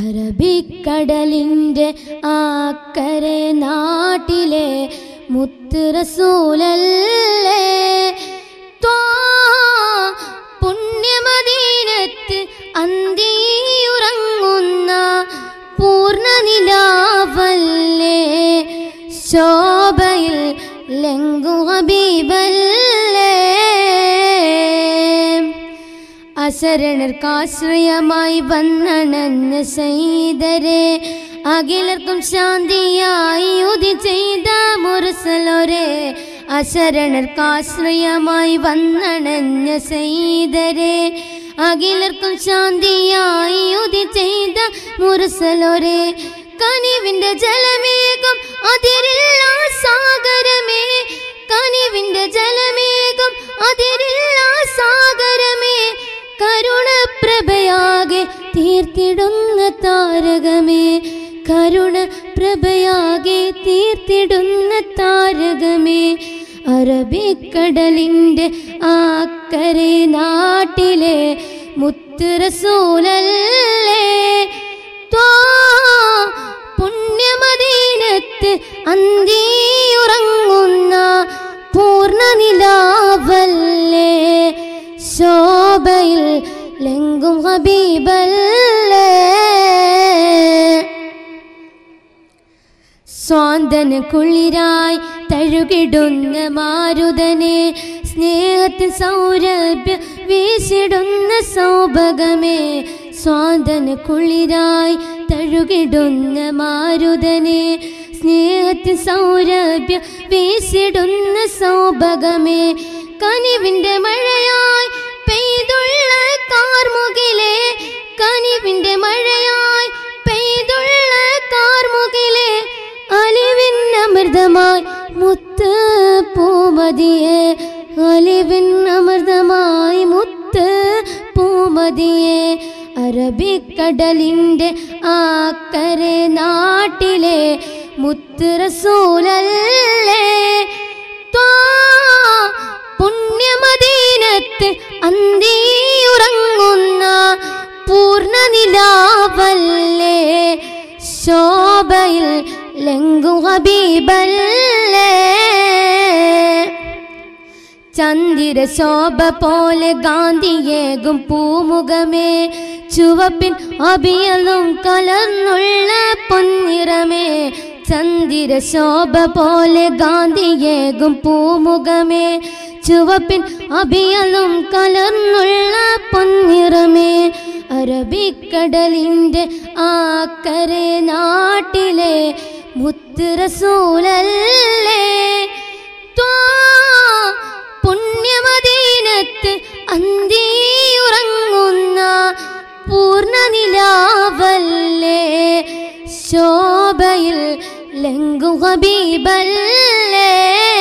അറബിക്കടലിൻ്റെ ആക്കരെ നാട്ടിലെ മുത്ത് റസൂലല്ലേ ത്വാ പുണ്യമദീനത്ത് അന്തിയുറങ്ങുന്ന പൂർണ്ണനിലാവല്ലേ ശോഭയിൽ ലങ്കു ഹബീബല്ലേ അശരണർക്കാശ്രയമായി വന്നണഞ്ഞ സൈതരെ അഖിലർക്കും ശാന്തിയായി ഉതി ചെയ്ത മുറസലൊരെ അശരണർക്കാശ്രയമായി വന്നണഞ്ഞ സൈതരെ അഖിലർക്കും ശാന്തിയായി ഉതി ചെയ്ത മുറസലൊരെ കനിവിന്റെ ജലമേകം അതിരില്ല സാഗരമേ കനിവിന്റെ ജലമേകം അതിരില്ല സാഗരമേ കരുണപ്രഭയാകെ തീർത്തിടുന്ന താരകമേ കരുണ പ്രഭയാകെ തീർത്തിടുന്ന താരകമേ അറബിക്കടലിൻ്റെ ആക്കരെ നാട്ടിലെ മുത്ത് റസൂലല്ലേ ത്വാ പുണ്യമദീനത്ത് അന്തിയുറങ്ങുന്ന പൂർണ്ണനിലാവല്ലേ ശോഭയിൽ ലങ്കും ഹബീബല്ലേ സ്വാന്തന കുളിരായി തഴുകിടുന്ന മാരുതനെ സ്നേഹത്തിൽ സൗരഭ്യ വീശിടുന്ന സൗഭഗമേ സ്വാന്തന കുളിരായി തഴുകിടുന്ന മാരുതനെ സ്നേഹത്തിൽ സൗരഭ്യ വീശിടുന്ന സൗഭഗമേ കനിവിന്റെ മഴയായി പെയ്തുള്ള കാർമുകിലെ കനിവിന്റെ മഴയായി പെയ്തുള്ള കാർമുകിലെ അലിവിൻ അമൃതമായി മുത്ത് പൂമതിയെ അലിവിൻ അമൃതമായി മുത്ത് പൂമതിയെ അറബിക്കടലിൻ്റെ ആക്കരെ നാട്ടിലെ മുത്ത് റസൂലല്ലേ ത്വാ പുണ്യമദീനത്ത് അന്തിയുറങ്ങുന്ന പൂർണ്ണനിലാവല്ലേ ശോഭയിൽ ലങ്കു ഹബീബല്ലേ ചന്ദിര ശോഭ പോലെ ഗാന്ധിയേകും പൂമുഖമേ ചുവപ്പിൻ അഭിയലും കലർന്നുള്ള പൊന്നിറമേ ചന്ദിര ശോഭ പോലെ ഗാന്ധിയേകും പൂമുഖമേ ചുവപ്പിൻ അഭിയലും കലർന്നുള്ള പൊന്നിറമേ അറബിക്കടലിൻ്റെ ആക്കരെ നാട്ടിലെ മുത്ത് റസൂലല്ലേ ത്വാ പുണ്യമദീനത്ത് അന്തിയുറങ്ങുന്ന പൂർണ്ണനിലാവല്ലേ ശോഭയിൽ ലങ്കു ഹബീബല്ലേ